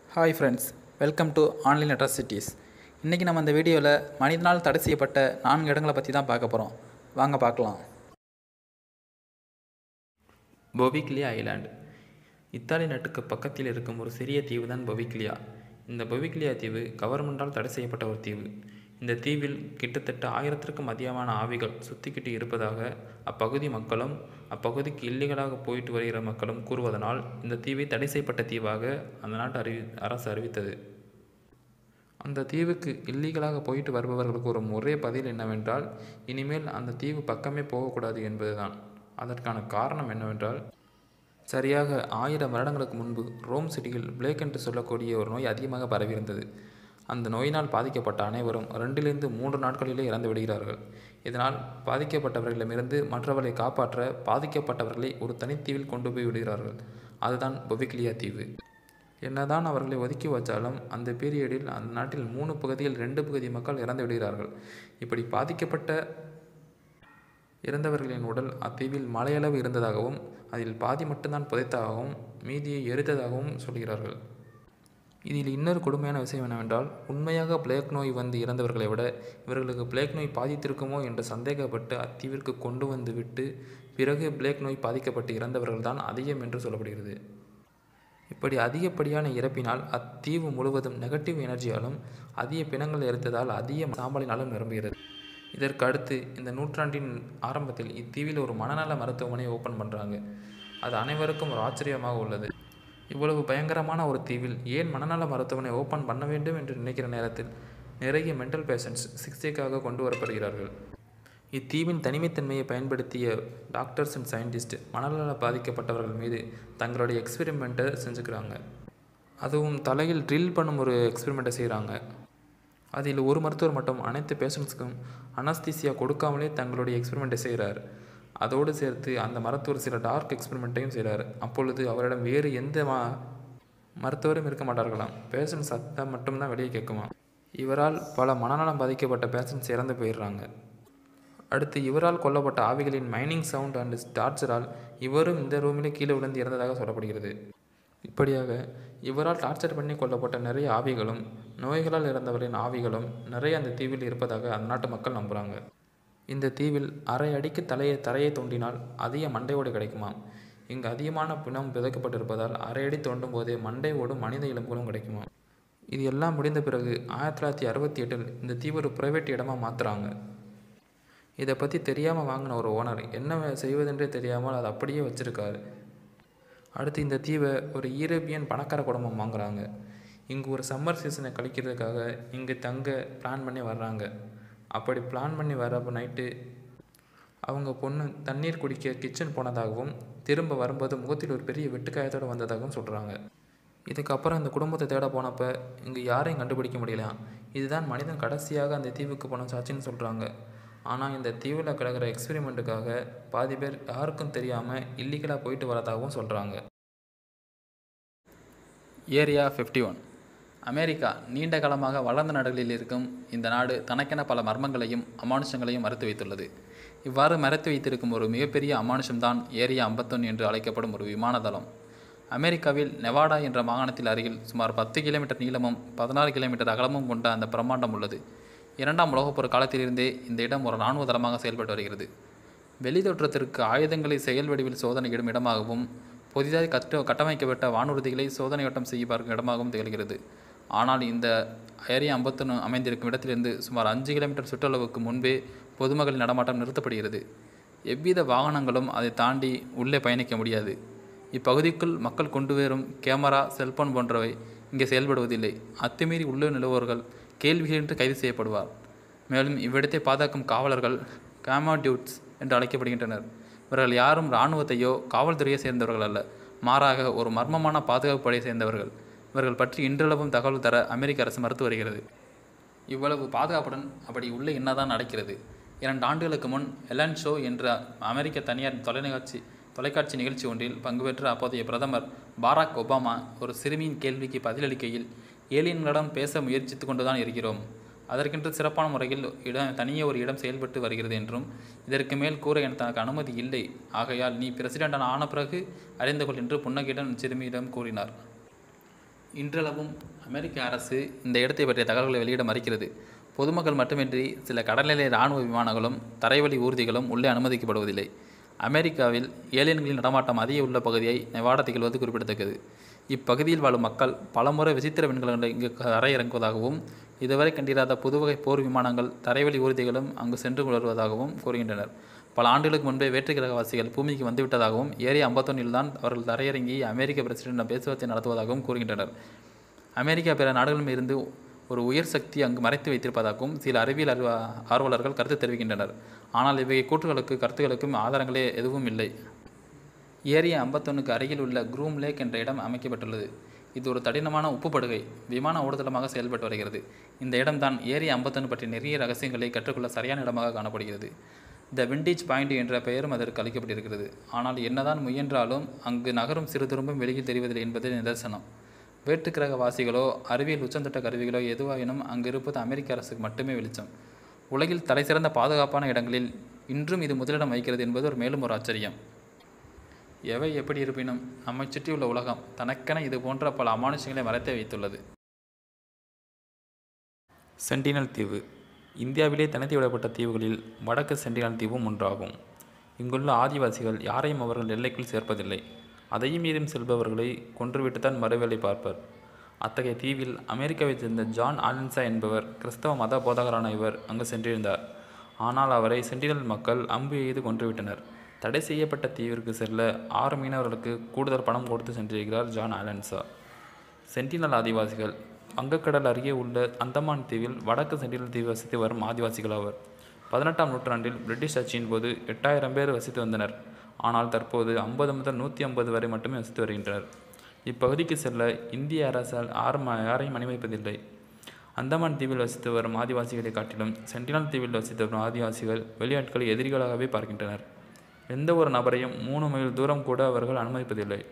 hi friends welcome to online atrocities இன்றைக்கி நம்ம இந்த வீடியோவில் மனிதனால் தடை செய்யப்பட்ட நான்கு இடங்களை பற்றி தான் பார்க்க போகிறோம் வாங்க பார்க்கலாம் பொவிக்லியா ஐலாண்டு இத்தாலி நாட்டுக்கு பக்கத்தில் இருக்கும் ஒரு சிறிய தீவு தான் பொவிக்லியா இந்த பொவிக்லியா தீவு கவர்மெண்டால் தடை செய்யப்பட்ட ஒரு தீவு இந்த தீவில் கிட்டத்தட்ட ஆயிரத்திற்கும் அதிகமான ஆவிகள் சுற்றிக்கிட்டு இருப்பதாக அப்பகுதி மக்களும் அப்பகுதிக்கு இல்லீகலாக போயிட்டு வருகிற மக்களும் கூறுவதனால் இந்த தீவை தடை செய்யப்பட்ட தீவாக அந்த நாட்டு அறிவி அரசு அறிவித்தது அந்த தீவுக்கு இல்லீகலாக போயிட்டு வருபவர்களுக்கு ஒரு ஒரே பதில் என்னவென்றால் இனிமேல் அந்த தீவு பக்கமே போகக்கூடாது என்பதுதான் அதற்கான காரணம் என்னவென்றால் சரியாக ஆயிரம் வருடங்களுக்கு முன்பு ரோம் சிட்டியில் பிளேக் என்று சொல்லக்கூடிய ஒரு நோய் அதிகமாக பரவியிருந்தது அந்த நோயினால் பாதிக்கப்பட்ட அனைவரும் ரெண்டிலிருந்து மூன்று நாட்களிலே இறந்து விடுகிறார்கள் இதனால் பாதிக்கப்பட்டவர்களிடமிருந்து மற்றவர்களை காப்பாற்ற பாதிக்கப்பட்டவர்களை ஒரு தனித்தீவில் கொண்டு போய் விடுகிறார்கள் அதுதான் பொவிக்லியா தீவு என்னதான் அவர்களை ஒதுக்கி வச்சாலும் அந்த பீரியடில் அந்த நாட்டில் மூணு பகுதியில் ரெண்டு பகுதி மக்கள் இறந்து விடுகிறார்கள் இப்படி பாதிக்கப்பட்ட இறந்தவர்களின் உடல் அத்தீவில் மலையளவு இருந்ததாகவும் அதில் பாதி மட்டும்தான் புதைத்ததாகவும் மீதியை எரித்ததாகவும் சொல்கிறார்கள் இதில் இன்னொரு கொடுமையான விஷயம் என்னவென்றால் உண்மையாக பிளேக் நோய் வந்து இறந்தவர்களை விட இவர்களுக்கு பிளேக் நோய் பாதித்திருக்குமோ என்று சந்தேகப்பட்டு அத்தீவிற்கு கொண்டு வந்து விட்டு பிறகு பிளேக் நோய் பாதிக்கப்பட்டு இறந்தவர்கள் தான் அதிகம் என்று சொல்லப்படுகிறது இப்படி அதிகப்படியான இறப்பினால் அத்தீவு முழுவதும் நெகட்டிவ் எனர்ஜியாலும் அதிக பிணங்கள் எரித்ததால் அதிக சாம்பலினாலும் நிரம்புகிறது இதற்கு அடுத்து இந்த நூற்றாண்டின் ஆரம்பத்தில் இத்தீவில் ஒரு மனநல மருத்துவமனை ஓப்பன் பண்ணுறாங்க அது அனைவருக்கும் ஒரு ஆச்சரியமாக உள்ளது இவ்வளவு பயங்கரமான ஒரு தீவில் ஏன் மனநல மருத்துவமனை ஓப்பன் பண்ண வேண்டும் என்று நினைக்கிற நேரத்தில் நிறைய மென்டல் பேஷண்ட்ஸ் சிகிச்சைக்காக கொண்டு வரப்படுகிறார்கள் இத்தீவின் தனிமைத்தன்மையை பயன்படுத்திய டாக்டர்ஸ் அண்ட் சயின்டிஸ்ட் மனநல பாதிக்கப்பட்டவர்கள் மீது தங்களுடைய எக்ஸ்பெரிமெண்ட்டை செஞ்சுக்கிறாங்க அதுவும் தலையில் ட்ரில் பண்ணும் ஒரு எக்ஸ்பெரிமெண்ட்டை செய்கிறாங்க அதில் ஒரு மருத்துவர் மட்டும் அனைத்து பேஷண்ட்ஸ்க்கும் அனஸ்தீசியா கொடுக்காமலே தங்களுடைய எக்ஸ்பெரிமெண்ட்டை செய்கிறார் அதோடு சேர்த்து அந்த மருத்துவர் சில டார்க் எக்ஸ்பெரிமெண்ட்டையும் செய்கிறார் அப்பொழுது அவரிடம் வேறு எந்த மா மருத்துவரும் இருக்க மாட்டார்களாம் பேஷண்ட் சத்தம் மட்டும்தான் வெளியே கேட்குமா இவரால் பல மனநலம் பாதிக்கப்பட்ட பேஷண்ட்ஸ் இறந்து போயிடுறாங்க அடுத்து இவரால் கொல்லப்பட்ட ஆவிகளின் மைனிங் சவுண்ட் அண்ட் டார்ச்சரால் இவரும் இந்த ரூமிலே கீழே விழுந்து இறந்ததாக சொல்லப்படுகிறது இப்படியாக இவரால் டார்ச்சர் பண்ணி கொல்லப்பட்ட நிறைய ஆவிகளும் நோய்களால் இறந்தவரின் ஆவிகளும் நிறைய அந்த தீவில் இருப்பதாக அந்த நாட்டு மக்கள் நம்புகிறாங்க இந்த தீவில் அரை அடிக்கு தலையை தரையை தோண்டினால் அதிக மண்டையோடு கிடைக்குமா இங்கு அதிகமான பிணம் விதைக்கப்பட்டிருப்பதால் அரை அடி தோண்டும் போதே மண்டை ஓடும் மனித எலும்புகளும் கிடைக்குமா இது எல்லாம் முடிந்த பிறகு ஆயிரத்தி தொள்ளாயிரத்தி அறுபத்தி எட்டில் இந்த தீவு ஒரு பிரைவேட் இடமா மாற்றுறாங்க இதை பற்றி தெரியாமல் வாங்கின ஒரு ஓனர் என்ன செய்வதென்றே தெரியாமல் அதை அப்படியே வச்சுருக்காரு அடுத்து இந்த தீவை ஒரு யூரோப்பியன் பணக்கார குடும்பம் வாங்குறாங்க இங்கு ஒரு சம்மர் சீசனை கழிக்கிறதுக்காக இங்கே தங்க பிளான் பண்ணி வர்றாங்க அப்படி பிளான் பண்ணி வரப்போ நைட்டு அவங்க பொண்ணு தண்ணீர் குடிக்க கிச்சன் போனதாகவும் திரும்ப வரும்போது முகத்தில் ஒரு பெரிய வெட்டுக்காயத்தோடு வந்ததாகவும் சொல்கிறாங்க இதுக்கப்புறம் இந்த குடும்பத்தை தேட போனப்போ இங்கே யாரையும் கண்டுபிடிக்க முடியல இதுதான் மனிதன் கடைசியாக அந்த தீவுக்கு போன சாட்சின்னு சொல்கிறாங்க ஆனால் இந்த தீவில் கிடக்கிற எக்ஸ்பெரிமெண்ட்டுக்காக பாதி பேர் யாருக்கும் தெரியாமல் இல்லீகலாக போயிட்டு வரதாகவும் சொல்கிறாங்க ஏரியா ஃபிஃப்டி ஒன் அமெரிக்கா நீண்ட காலமாக வளர்ந்த நாடுகளில் இருக்கும் இந்த நாடு தனக்கென பல மர்மங்களையும் அமானுஷங்களையும் மறுத்து வைத்துள்ளது இவ்வாறு மறைத்து வைத்திருக்கும் ஒரு மிகப்பெரிய அமானுஷம்தான் ஏரியா ஐம்பத்தொன்று என்று அழைக்கப்படும் ஒரு விமான தளம் அமெரிக்காவில் நெவாடா என்ற மாகாணத்தில் அருகில் சுமார் பத்து கிலோமீட்டர் நீளமும் பதினாறு கிலோமீட்டர் அகலமும் கொண்ட அந்த பிரம்மாண்டம் உள்ளது இரண்டாம் உலகப்போர் காலத்திலிருந்தே இந்த இடம் ஒரு இராணுவ தளமாக செயல்பட்டு வருகிறது வெளித்தோற்றத்திற்கு ஆயுதங்களை செயல் வடிவில் சோதனையிடும் இடமாகவும் புதிதாக கட்ட கட்டமைக்கப்பட்ட வானூர்திகளை சோதனையோட்டம் செய்ய பார்க்கும் இடமாகவும் திகழ்கிறது ஆனால் இந்த ஏரியா ஐம்பத்தொன்று அமைந்திருக்கும் இடத்திலிருந்து சுமார் அஞ்சு கிலோமீட்டர் சுற்றளவுக்கு முன்பே பொதுமக்களின் நடமாட்டம் நிறுத்தப்படுகிறது எவ்வித வாகனங்களும் அதை தாண்டி உள்ளே பயணிக்க முடியாது இப்பகுதிக்குள் மக்கள் கொண்டு வரும் கேமரா செல்போன் போன்றவை இங்கே செயல்படுவதில்லை அத்துமீறி உள்ளே நிலவுவர்கள் கேள்விகளின்றி கைது செய்யப்படுவார் மேலும் இவ்விடத்தை பாதுகாக்கும் காவலர்கள் காமாடியூட்ஸ் என்று அழைக்கப்படுகின்றனர் இவர்கள் யாரும் இராணுவத்தையோ காவல்துறையோ சேர்ந்தவர்கள் அல்ல மாறாக ஒரு மர்மமான பாதுகாப்பு படையை சேர்ந்தவர்கள் இவர்கள் பற்றி இன்றளவும் தகவல் தர அமெரிக்க அரசு மறுத்து வருகிறது இவ்வளவு பாதுகாப்புடன் அப்படி உள்ளே என்னதான் நடக்கிறது இரண்டு ஆண்டுகளுக்கு முன் எலன் ஷோ என்ற அமெரிக்க தனியார் தொலைக்காட்சி தொலைக்காட்சி நிகழ்ச்சி ஒன்றில் பங்கு பெற்ற அப்போதைய பிரதமர் பாராக் ஒபாமா ஒரு சிறுமியின் கேள்விக்கு பதிலளிக்கையில் ஏலியன்களிடம் பேச முயற்சித்து கொண்டுதான் இருக்கிறோம் அதற்கென்று சிறப்பான முறையில் இடம் தனியே ஒரு இடம் செயல்பட்டு வருகிறது என்றும் இதற்கு மேல் கூற எனக்கு தனக்கு அனுமதி இல்லை ஆகையால் நீ பிரசிடென்டான ஆன பிறகு அறிந்து கொள் என்று புன்னகையுடன் சிறுமியிடம் கூறினார் இன்றளவும் அமெரிக்க அரசு இந்த இடத்தை பற்றிய தகவல்களை வெளியிட மறுக்கிறது பொதுமக்கள் மட்டுமின்றி சில கடல்நிலை இராணுவ விமானங்களும் தரைவழி ஊர்திகளும் உள்ளே அனுமதிக்கப்படுவதில்லை அமெரிக்காவில் ஏலியன்களின் நடமாட்டம் அதிக உள்ள பகுதியை நெவாடா திகழ்வது குறிப்பிடத்தக்கது இப்பகுதியில் வாழும் மக்கள் பலமுறை விசித்திர விண்கலங்களை இங்கு தரையிறங்குவதாகவும் இதுவரை கண்டிராத புதுவகை போர் விமானங்கள் தரைவழி ஊர்திகளும் அங்கு சென்று வருவதாகவும் கூறுகின்றனர் பல ஆண்டுகளுக்கு முன்பே வேற்று கிரகவாசிகள் பூமிக்கு வந்துவிட்டதாகவும் ஏரியா ஐம்பத்தொன்னில் தான் அவர்கள் தரையிறங்கி அமெரிக்க பிரசிடென்ட் பேச்சுவார்த்தை நடத்துவதாகவும் கூறுகின்றனர் அமெரிக்கா பிற நாடுகளிலும் இருந்து ஒரு உயர் சக்தி அங்கு மறைத்து வைத்திருப்பதாகவும் சில அறிவியல் அறிவ ஆர்வலர்கள் கருத்து தெரிவிக்கின்றனர் ஆனால் இவ்வகை கூற்றுகளுக்கு கருத்துக்களுக்கும் ஆதாரங்களே எதுவும் இல்லை ஏரியா ஐம்பத்தொன்னுக்கு அருகில் உள்ள க்ரூம் லேக் என்ற இடம் அமைக்கப்பட்டுள்ளது இது ஒரு தடினமான உப்புப்படுகை விமான ஓடுதளமாக செயல்பட்டு வருகிறது இந்த இடம்தான் ஏரியா ஐம்பத்தொன்று பற்றிய நிறைய ரகசியங்களை கற்றுக்கொள்ள சரியான இடமாக காணப்படுகிறது த விண்டேஜ் பாயிண்ட் என்ற பெயரும் அதற்கு அளிக்கப்பட்டிருக்கிறது ஆனால் என்னதான் முயன்றாலும் அங்கு நகரும் சிறு துரும்பும் வெளியில் தெரிவதில்லை என்பது நிதர்சனம் வேற்றுக்கிரக வாசிகளோ அறிவியல் உச்சந்தொட்ட கருவிகளோ எதுவாயினும் அங்கு இருப்பது அமெரிக்க அரசுக்கு மட்டுமே வெளிச்சம் உலகில் தலைசிறந்த பாதுகாப்பான இடங்களில் இன்றும் இது முதலிடம் வகிக்கிறது என்பது ஒரு மேலும் ஒரு ஆச்சரியம் எவை எப்படி இருப்பினும் நம்மை சுற்றியுள்ள உலகம் தனக்கென இது போன்ற பல அமானுஷங்களை மறைத்தே வைத்துள்ளது சென்டினல் தீவு இந்தியாவிலே தனித்து விடப்பட்ட தீவுகளில் வடக்கு சென்டினல் தீவும் ஒன்றாகும் இங்குள்ள ஆதிவாசிகள் யாரையும் அவர்கள் எல்லைக்குள் சேர்ப்பதில்லை அதையும் மீதும் செல்பவர்களை கொன்றுவிட்டுத்தான் மறுவேளை பார்ப்பர் அத்தகைய தீவில் அமெரிக்காவைச் சேர்ந்த ஜான் ஆலன்சா என்பவர் கிறிஸ்தவ மத போதகரான இவர் அங்கு சென்றிருந்தார் ஆனால் அவரை சென்டினல் மக்கள் அம்பு எய்து கொன்றுவிட்டனர் தடை செய்யப்பட்ட தீவிற்கு செல்ல ஆறு மீனவர்களுக்கு கூடுதல் பணம் கொடுத்து சென்றிருக்கிறார் ஜான் ஆலன்சா சென்டினல் ஆதிவாசிகள் வங்கக்கடல் அருகே உள்ள அந்தமான் தீவில் வடக்கு சென்டினல் தீவு வசித்து வரும் ஆதிவாசிகள் ஆவர் பதினெட்டாம் நூற்றாண்டில் பிரிட்டிஷ் ஆட்சியின் போது எட்டாயிரம் பேர் வசித்து வந்தனர் ஆனால் தற்போது ஐம்பது முதல் நூற்றி ஐம்பது வரை மட்டுமே வசித்து வருகின்றனர் இப்பகுதிக்கு செல்ல இந்திய அரசால் யாரும் யாரையும் அனுமதிப்பதில்லை அந்தமான் தீவில் வசித்து வரும் ஆதிவாசிகளை காட்டிலும் சென்டினல் தீவில் வசித்து வரும் ஆதிவாசிகள் வெளியாட்களை எதிரிகளாகவே பார்க்கின்றனர் எந்த ஒரு நபரையும் மூணு மைல் தூரம் கூட அவர்கள் அனுமதிப்பதில்லை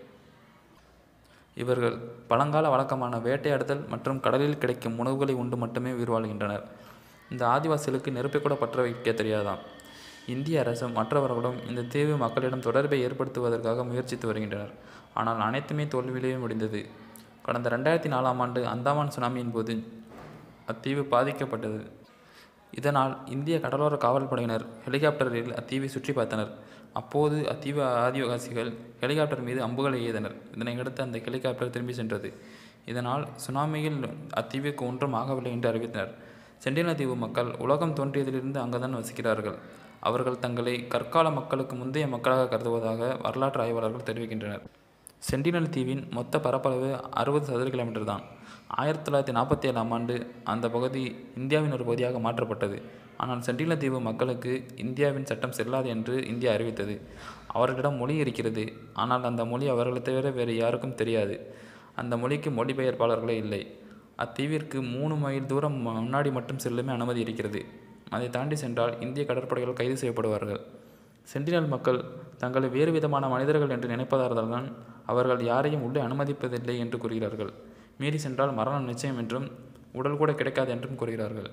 இவர்கள் பழங்கால வழக்கமான வேட்டையாடுதல் மற்றும் கடலில் கிடைக்கும் உணவுகளை உண்டு மட்டுமே உயிர் வாழ்கின்றனர் இந்த ஆதிவாசிகளுக்கு நெருப்பை கூட பற்ற வைக்க தெரியாதாம் இந்திய அரசும் மற்றவர்களும் இந்த தீவு மக்களிடம் தொடர்பை ஏற்படுத்துவதற்காக முயற்சித்து வருகின்றனர் ஆனால் அனைத்துமே தோல்வியிலேயே முடிந்தது கடந்த ரெண்டாயிரத்தி நாலாம் ஆண்டு அந்தமான் சுனாமியின் போது அத்தீவு பாதிக்கப்பட்டது இதனால் இந்திய கடலோர காவல்படையினர் ஹெலிகாப்டரில் அத்தீவை சுற்றி பார்த்தனர் அப்போது அத்தீவு ஆதிவாசிகள் ஹெலிகாப்டர் மீது அம்புகளை எய்தனர் இதனையடுத்து அந்த ஹெலிகாப்டர் திரும்பி சென்றது இதனால் சுனாமியில் அத்தீவுக்கு ஒன்றும் ஆகவில்லை என்று அறிவித்தனர் சென்டினல் தீவு மக்கள் உலகம் தோன்றியதிலிருந்து அங்குதான் வசிக்கிறார்கள் அவர்கள் தங்களை கற்கால மக்களுக்கு முந்தைய மக்களாக கருதுவதாக வரலாற்று ஆய்வாளர்கள் தெரிவிக்கின்றனர் சென்டினல் தீவின் மொத்த பரப்பளவு அறுபது சதுர கிலோமீட்டர் தான் ஆயிரத்தி தொள்ளாயிரத்தி நாற்பத்தி ஏழாம் ஆண்டு அந்த பகுதி இந்தியாவின் ஒரு பகுதியாக மாற்றப்பட்டது ஆனால் சென்டினல் தீவு மக்களுக்கு இந்தியாவின் சட்டம் செல்லாது என்று இந்தியா அறிவித்தது அவர்களிடம் மொழி இருக்கிறது ஆனால் அந்த மொழி அவர்களை தவிர வேறு யாருக்கும் தெரியாது அந்த மொழிக்கு மொழிபெயர்ப்பாளர்களே இல்லை அத்தீவிற்கு மூணு மைல் தூரம் முன்னாடி மட்டும் செல்லுமே அனுமதி இருக்கிறது அதை தாண்டி சென்றால் இந்திய கடற்படைகள் கைது செய்யப்படுவார்கள் சென்டினல் மக்கள் தங்களை வேறு விதமான மனிதர்கள் என்று நினைப்பதால் தான் அவர்கள் யாரையும் உள்ளே அனுமதிப்பதில்லை என்று கூறுகிறார்கள் மீறி சென்றால் மரணம் நிச்சயம் என்றும் உடல் கூட கிடைக்காது என்றும் கூறுகிறார்கள்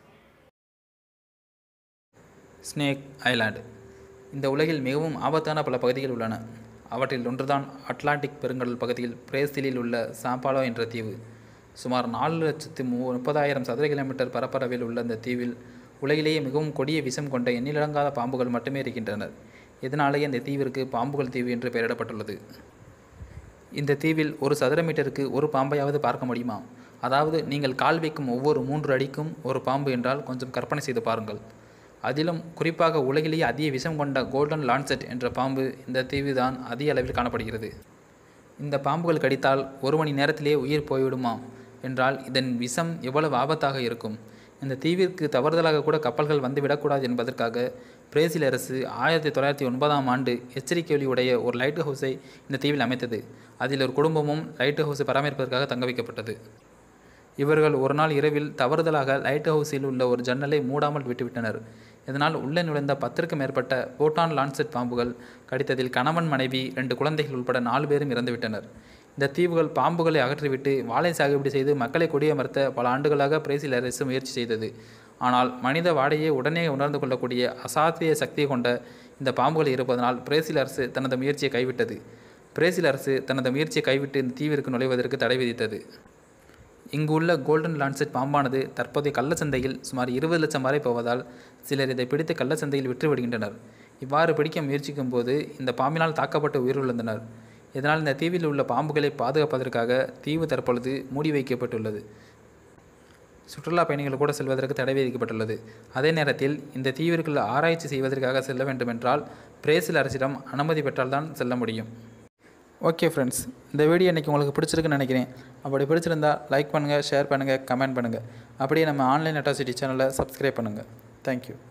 ஸ்னேக் ஐலாண்டு இந்த உலகில் மிகவும் ஆபத்தான பல பகுதிகள் உள்ளன அவற்றில் ஒன்றுதான் அட்லாண்டிக் பெருங்கடல் பகுதியில் பிரேசிலில் உள்ள சாம்பாலோ என்ற தீவு சுமார் நாலு லட்சத்து மு முப்பதாயிரம் சதுர கிலோமீட்டர் பரப்பளவில் உள்ள இந்த தீவில் உலகிலேயே மிகவும் கொடிய விஷம் கொண்ட எண்ணிலடங்காத பாம்புகள் மட்டுமே இருக்கின்றனர் இதனாலேயே இந்த தீவிற்கு பாம்புகள் தீவு என்று பெயரிடப்பட்டுள்ளது இந்த தீவில் ஒரு சதுர மீட்டருக்கு ஒரு பாம்பையாவது பார்க்க முடியுமா அதாவது நீங்கள் கால் வைக்கும் ஒவ்வொரு மூன்று அடிக்கும் ஒரு பாம்பு என்றால் கொஞ்சம் கற்பனை செய்து பாருங்கள் அதிலும் குறிப்பாக உலகிலேயே அதிக விஷம் கொண்ட கோல்டன் லான்செட் என்ற பாம்பு இந்த தீவு தான் அதிக அளவில் காணப்படுகிறது இந்த பாம்புகள் கடித்தால் ஒரு மணி நேரத்திலேயே உயிர் போய்விடுமா என்றால் இதன் விஷம் எவ்வளவு ஆபத்தாக இருக்கும் இந்த தீவிற்கு தவறுதலாக கூட கப்பல்கள் வந்துவிடக்கூடாது என்பதற்காக பிரேசில் அரசு ஆயிரத்தி தொள்ளாயிரத்தி ஒன்பதாம் ஆண்டு எச்சரிக்கை ஒலி உடைய ஒரு லைட் ஹவுஸை இந்த தீவில் அமைத்தது அதில் ஒரு குடும்பமும் லைட் ஹவுஸை பராமரிப்பதற்காக தங்க வைக்கப்பட்டது இவர்கள் ஒரு நாள் இரவில் தவறுதலாக லைட் ஹவுஸில் உள்ள ஒரு ஜன்னலை மூடாமல் விட்டுவிட்டனர் இதனால் உள்ளே நுழைந்த பத்திற்கும் மேற்பட்ட போட்டான் லான்செட் பாம்புகள் கடித்ததில் கணவன் மனைவி ரெண்டு குழந்தைகள் உட்பட நாலு பேரும் இறந்துவிட்டனர் இந்த தீவுகள் பாம்புகளை அகற்றிவிட்டு வாழை சாகுபடி செய்து மக்களை குடியமர்த்த பல ஆண்டுகளாக பிரேசில் அரசு முயற்சி செய்தது ஆனால் மனித வாடையை உடனே உணர்ந்து கொள்ளக்கூடிய அசாத்திய சக்தி கொண்ட இந்த பாம்புகள் இருப்பதனால் பிரேசில் அரசு தனது முயற்சியை கைவிட்டது பிரேசில் அரசு தனது முயற்சியை கைவிட்டு இந்த தீவிற்கு நுழைவதற்கு தடை விதித்தது இங்கு உள்ள கோல்டன் லான்செட் பாம்பானது தற்போதைய கள்ளச்சந்தையில் சுமார் இருபது லட்சம் வரை போவதால் சிலர் இதை பிடித்து கள்ளச்சந்தையில் விற்று விடுகின்றனர் இவ்வாறு பிடிக்க முயற்சிக்கும் போது இந்த பாம்பினால் தாக்கப்பட்டு உயிரிழந்தனர் இதனால் இந்த தீவில் உள்ள பாம்புகளை பாதுகாப்பதற்காக தீவு தற்பொழுது மூடி வைக்கப்பட்டுள்ளது சுற்றுலா பயணிகள் கூட செல்வதற்கு தடை விதிக்கப்பட்டுள்ளது அதே நேரத்தில் இந்த தீவிற்குள் ஆராய்ச்சி செய்வதற்காக செல்ல வேண்டுமென்றால் பிரேசில் அரசிடம் அனுமதி பெற்றால்தான் செல்ல முடியும் ஓகே ஃப்ரெண்ட்ஸ் இந்த வீடியோ இன்றைக்கி உங்களுக்கு பிடிச்சிருக்குன்னு நினைக்கிறேன் அப்படி பிடிச்சிருந்தா லைக் பண்ணுங்கள் ஷேர் பண்ணுங்கள் கமெண்ட் பண்ணுங்கள் அப்படியே நம்ம ஆன்லைன் அட்டாசிட்டி சேனலை சப்ஸ்கிரைப் பண்ணுங்கள் தேங்க்யூ